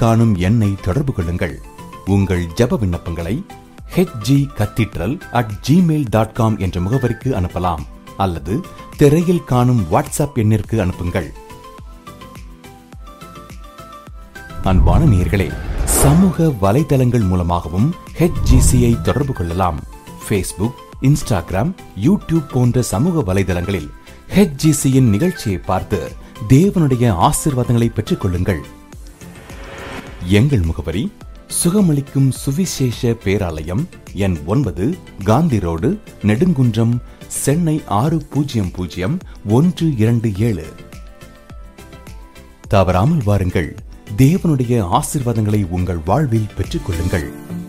காணும் எண்ணை தொடர்பு கொள்ளுங்கள் உங்கள் ஜெப விண்ணப்பங்களை HG cathedral at Gmail dot com என்ற முகவரிக்கு அனுப்பலாம் அல்லது திரையில் காணும் வாட்ஸ்அப் எண்ணிற்கு அனுப்புங்கள் அன்பான நேயர்களே சமூக வலைதளங்கள் மூலமாகவும் ஹெச்ஜிசியை தொடர்பு கொள்ளலாம் ஃபேஸ்புக் இன்ஸ்டாகிராம் யூடியூப் போன்ற சமூக வலைதளங்களில் ஹெச்ஜிசியின் நிகழ்ச்சியை பார்த்து தேவனுடைய ஆசீர்வாதங்களை பெற்றுக் கொள்ளுங்கள் எங்கள் முகவரி சுகமளிக்கும் சுவிசேஷ பேராலயம் எண் ஒன்பது காந்தி ரோடு நெடுங்குன்றம் சென்னை ஆறு பூஜ்ஜியம் பூஜ்ஜியம் ஒன்று இரண்டு ஏழு தவறாமல் வாருங்கள் தேவனுடைய ஆசீர்வாதங்களை உங்கள் வாழ்வில் பெற்றுக் கொள்ளுங்கள்